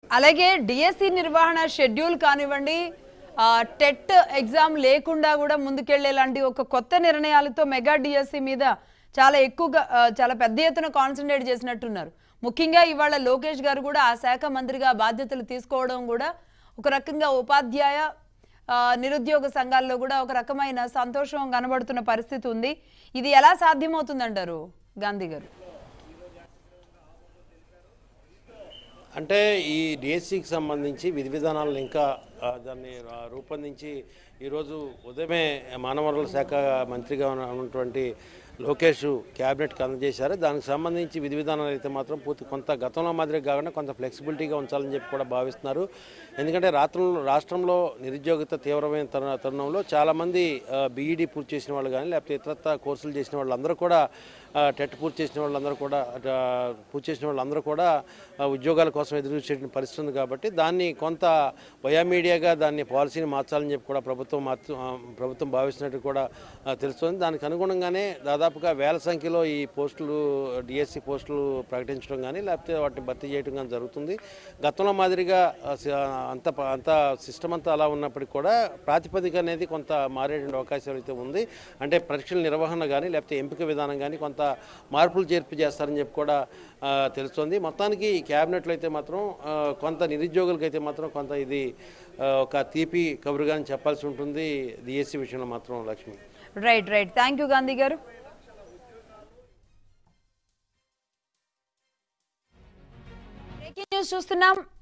అలాగే డిఎస్సి నిర్వహణ షెడ్యూల్ కానివ్వండి ఆ, టెట్ ఎగ్జామ్ లేకుండా కూడా ముందుకెళ్లేలాంటి ఒక కొత్త నిర్ణయాలతో మెగా డిఎస్సి మీద చాలా ఎక్కువగా ఆ, చాలా పెద్ద ఎత్తున కాన్సన్ట్రేట్ చేసినట్టున్నారు ముఖ్యంగా ఇవాళ లోకేష్ గారు కూడా ఆ శాఖ మంత్రిగా బాధ్యతలు తీసుకోవడం కూడా ఒక రకంగా ఉపాధ్యాయ ఆ, నిరుద్యోగ సంఘాల్లో కూడా ఒక రకమైన సంతోషం కనబడుతున్న పరిస్థితి ఉంది ఇది ఎలా సాధ్యమవుతుందంటారు గాంధీ గారు అంటే ఈ డిఎస్సికి సంబంధించి విధి విధానాలను ఇంకా ఆ, దాన్ని ఆ, రూపొందించి ఈరోజు ఉదయమే మానవ వనరుల శాఖ మంత్రిగా ఉన్న- ఉన్నటువంటి లోకేష్ క్యాబినెట్కి అందజేశారు దానికి సంబంధించి విధి విధానాలు అయితే మాత్రం పూర్తి కొంత గతంలో మాదిరి కాకుండా కొంత ఫ్లెక్సిబిలిటీగా ఉంచాలని చెప్పి కూడా భావిస్తున్నారు ఎందుకంటే రాష్ట్రంలో రాష్ట్రంలో నిరుద్యోగిత తీవ్రమైన తరుణ తరుణంలో చాలామంది బీఈడీ పూర్తి చేసిన వాళ్ళు కానీ లేకపోతే ఇతరత్ర కోర్సులు చేసిన వాళ్ళందరూ కూడా ఆ, టెట్ పూర్తి చేసిన వాళ్ళందరూ కూడా ఆ, పూర్తి చేసిన వాళ్ళందరూ కూడా ఆ, ఉద్యోగాల కోసం ఎదురు చూసే పరిస్థితి ఉంది కాబట్టి దాన్ని కొంత బయోమీడియాగా దాన్ని పాలసీని మార్చాలని చెప్పి కూడా ప్రభుత్వం మార్చు ఆ, ప్రభుత్వం భావిస్తున్నట్టు కూడా ఆ, తెలుస్తుంది దానికి అనుగుణంగానే దాదాపుగా వేల సంఖ్యలో ఈ పోస్టులు డిఎస్సి పోస్టులు ప్రకటించడం కానీ లేకపోతే వాటిని భర్తీ చేయడం కానీ జరుగుతుంది గతంలో మాదిరిగా ఆ, స- అంత ప- అంత సిస్టమ్ అంతా అలా ఉన్నప్పటికీ కూడా ప్రాతిపదిక అనేది కొంత మారేటువంటి అవకాశాలు అయితే ఉంది అంటే పరీక్షల నిర్వహణ కానీ లేకపోతే ఎంపిక విధానం కానీ కొంత మార్పులు చేర్పు చేస్తారని చెప్పి కూడా ఆ, తెలుస్తుంది మొత్తానికి ఈ క్యాబినెట్లో అయితే మాత్రం ఆ, కొంత నిరుద్యోగులకి అయితే మాత్రం కొంత ఇది ఆ, ఒక తీపి కబురుగాని చెప్పాల్సి ఉంటుంది డిఎస్సి విషయంలో మాత్రం Lakshmi right right thank you Gandhi garu breaking news చూస్తున్నాం